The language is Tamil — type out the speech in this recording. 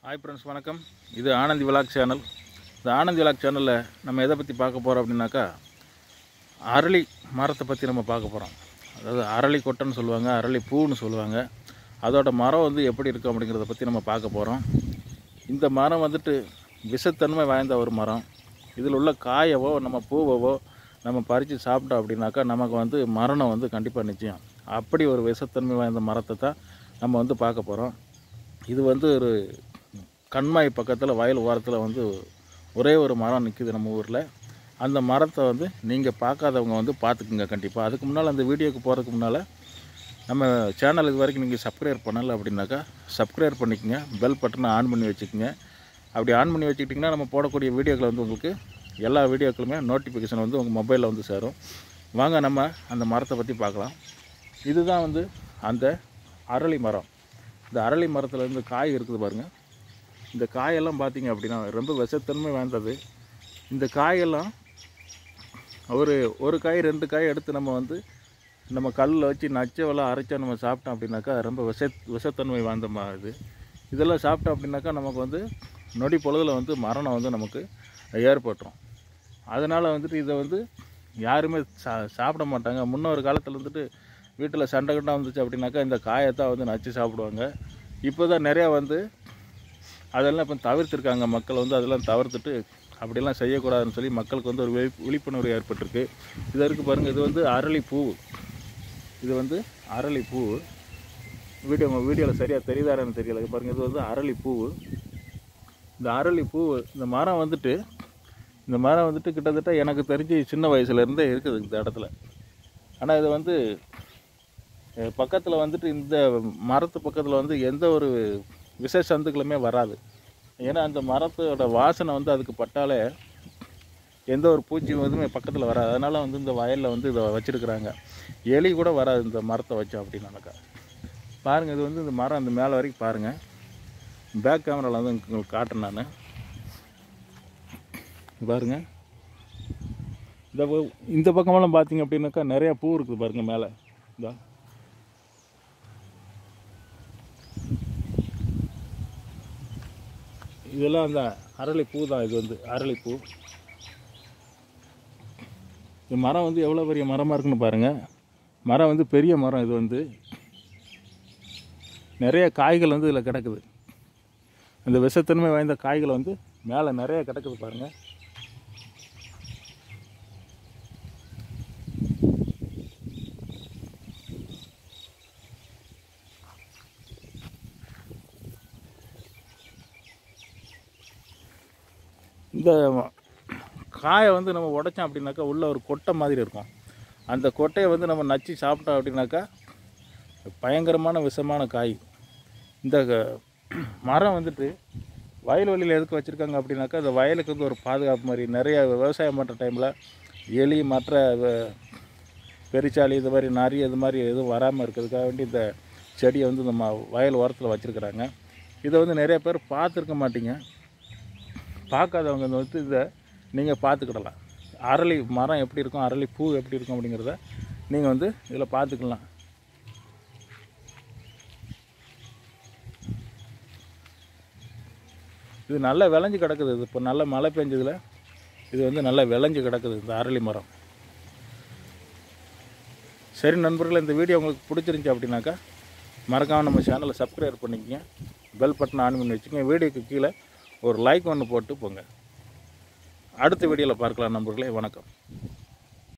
ஹாய் ஃப்ரெண்ட்ஸ் வணக்கம் இது ஆனந்தி விலாக் சேனல் இந்த ஆனந்தி விலாக் சேனலில் நம்ம எதை பற்றி பார்க்க போகிறோம் அப்படின்னாக்கா அரளி மரத்தை பற்றி நம்ம பார்க்க போகிறோம் அதாவது அரளி கொட்டைன்னு சொல்லுவாங்க அரளி பூன்னு சொல்லுவாங்க அதோட மரம் வந்து எப்படி இருக்கும் அப்படிங்கிறத பற்றி நம்ம பார்க்க போகிறோம் இந்த மரம் வந்துட்டு விஷத்தன்மை வாய்ந்த ஒரு மரம் இதில் உள்ள காயவோ நம்ம பூவவோ நம்ம பறித்து சாப்பிட்டோம் அப்படின்னாக்கா நமக்கு வந்து மரணம் வந்து கண்டிப்பாக நிச்சயம் அப்படி ஒரு விஷத்தன்மை வாய்ந்த மரத்தை தான் நம்ம வந்து பார்க்க போகிறோம் இது வந்து ஒரு கண்மாய் பக்கத்தில் வயல் ஓரத்தில் வந்து ஒரே ஒரு மரம் நிற்குது நம்ம ஊரில் அந்த மரத்தை வந்து நீங்கள் பார்க்காதவங்க வந்து பார்த்துக்குங்க கண்டிப்பாக அதுக்கு முன்னால் அந்த வீடியோக்கு போகிறதுக்கு முன்னால் நம்ம சேனல் இது வரைக்கும் நீங்கள் சப்ஸ்கிரைப் பண்ணலை அப்படின்னாக்கா சப்ஸ்கிரைப் பண்ணிக்கங்க பெல் பட்டனை ஆன் பண்ணி வச்சுக்கோங்க அப்படி ஆன் பண்ணி வச்சுக்கிட்டிங்கன்னா நம்ம போடக்கூடிய வீடியோக்கள் வந்து உங்களுக்கு எல்லா வீடியோக்களுமே நோட்டிஃபிகேஷன் வந்து உங்கள் மொபைலில் வந்து சேரும் வாங்க நம்ம அந்த மரத்தை பற்றி பார்க்கலாம் இதுதான் வந்து அந்த அரளி மரம் இந்த அரளி மரத்தில் இருந்து காய் இருக்குது பாருங்கள் இந்த காயெல்லாம் பார்த்தீங்க அப்படின்னா ரொம்ப விஷத்தன்மை வாய்ந்தது இந்த காயெல்லாம் ஒரு ஒரு காய் ரெண்டு காய் எடுத்து நம்ம வந்து நம்ம கல்லில் வச்சு நச்சவெல்லாம் அரைச்சா நம்ம சாப்பிட்டோம் அப்படின்னாக்கா ரொம்ப விஷ விஷத்தன்மை வாய்ந்த மா இது இதெல்லாம் சாப்பிட்டோம் அப்படின்னாக்கா நமக்கு வந்து நொடி பொழுதில் வந்து மரணம் வந்து நமக்கு ஏற்பட்டுரும் அதனால் வந்துட்டு இதை வந்து யாருமே சா சாப்பிட மாட்டாங்க முன்னொரு காலத்தில் வந்துட்டு வீட்டில் சண்டை கண்டா வந்துச்சு அப்படின்னாக்கா இந்த காயத்தான் வந்து நச்சு சாப்பிடுவாங்க இப்போ தான் நிறையா வந்து அதெல்லாம் இப்போ தவிர்த்துருக்காங்க மக்கள் வந்து அதெல்லாம் தவிர்த்துட்டு அப்படிலாம் செய்யக்கூடாதுன்னு சொல்லி மக்களுக்கு வந்து ஒரு விழி விழிப்புணர்வு ஏற்பட்டிருக்கு இது இருக்குது பாருங்கள் இது வந்து அரளி பூ இது வந்து அரளி பூ வீடியோ உங்கள் வீடியோவில் சரியாக தெரியுதாரான்னு தெரியல இது பாருங்கள் இது வந்து அரளி பூ இந்த அரளி பூ இந்த மரம் வந்துட்டு இந்த மரம் வந்துட்டு கிட்டத்தட்ட எனக்கு தெரிஞ்சு சின்ன வயசுலேருந்தே இருக்குது இந்த இடத்துல ஆனால் இது வந்து பக்கத்தில் வந்துட்டு இந்த மரத்து பக்கத்தில் வந்து எந்த ஒரு விஷ சந்துக்களுமே வராது ஏன்னா அந்த மரத்தோட வாசனை வந்து அதுக்கு பட்டாலே எந்த ஒரு பூச்சி எதுவுமே பக்கத்தில் வராது அதனால் வந்து இந்த வயலில் வந்து இதை வச்சுருக்குறாங்க எலி கூட வராது இந்த மரத்தை வச்சோம் அப்படின்னாக்கா பாருங்கள் இது வந்து இந்த மரம் அந்த மேலே வரைக்கும் பாருங்கள் பேக் கேமராவில் வந்து உங்களுக்கு காட்டுறேன் நான் பாருங்க இந்த பக்கம் இந்த பக்கமெல்லாம் பார்த்தீங்க அப்படின்னாக்கா நிறையா பூ இருக்குது பாருங்கள் மேலே இந்த இதெல்லாம் அந்த அரளி பூ தான் இது வந்து அரளி பூ இந்த மரம் வந்து எவ்வளோ பெரிய மரமாக இருக்குன்னு பாருங்கள் மரம் வந்து பெரிய மரம் இது வந்து நிறைய காய்கள் வந்து இதில் கிடக்குது அந்த விஷத்தன்மை வாய்ந்த காய்கள் வந்து மேலே நிறைய கிடக்குது பாருங்கள் இந்த காயை வந்து நம்ம உடைச்சோம் அப்படின்னாக்கா உள்ள ஒரு கொட்டை மாதிரி இருக்கும் அந்த கொட்டையை வந்து நம்ம நச்சு சாப்பிட்டோம் அப்படின்னாக்கா பயங்கரமான விஷமான காய் இந்த க- மரம் வந்துட்டு வயல்வெளியில் எதுக்கு வச்சுருக்காங்க அப்படின்னாக்கா அந்த வயலுக்கு வந்து ஒரு பாதுகாப்பு மாதிரி நிறைய விவசாயம் பண்ணுற டைமில் எலி மற்ற வ- பெருச்சாளி இது மாதிரி நிறைய இது மாதிரி எதுவும் வராமல் இருக்கிறதுக்காக வேண்டி இந்த செடியை வந்து நம்ம வயல் ஓரத்தில் வச்சுருக்குறாங்க இதை வந்து நிறைய பேர் பார்த்துருக்க மாட்டீங்க பார்க்காதவங்க இந்த வந்து இதை நீங்கள் பார்த்துக்கிடலாம் அரளி மரம் எப்படி இருக்கும் அரளி பூ எப்படி இருக்கும் அப்படிங்கிறத நீங்கள் வந்து இதில் பார்த்துக்கலாம் இது நல்லா விளைஞ்சு கிடக்குது இது இப்போ நல்ல மழை பெஞ்சதில் இது வந்து நல்லா விளைஞ்சு கிடக்குது இந்த அரளி மரம் சரி நண்பர்களே இந்த வீடியோ உங்களுக்கு பிடிச்சிருந்துச்சி அப்படின்னாக்கா மறக்காமல் நம்ம சேனலை சப்ஸ்கிரைப் பண்ணிக்கங்க பெல் பட்டனை ஆன் பண்ணி வச்சுக்கோங்க வீடியோக்கு கீழே ஒரு லைக் ஒன்று போட்டு போங்க அடுத்த வீடியோவில் பார்க்கலாம் நண்பர்களே வணக்கம்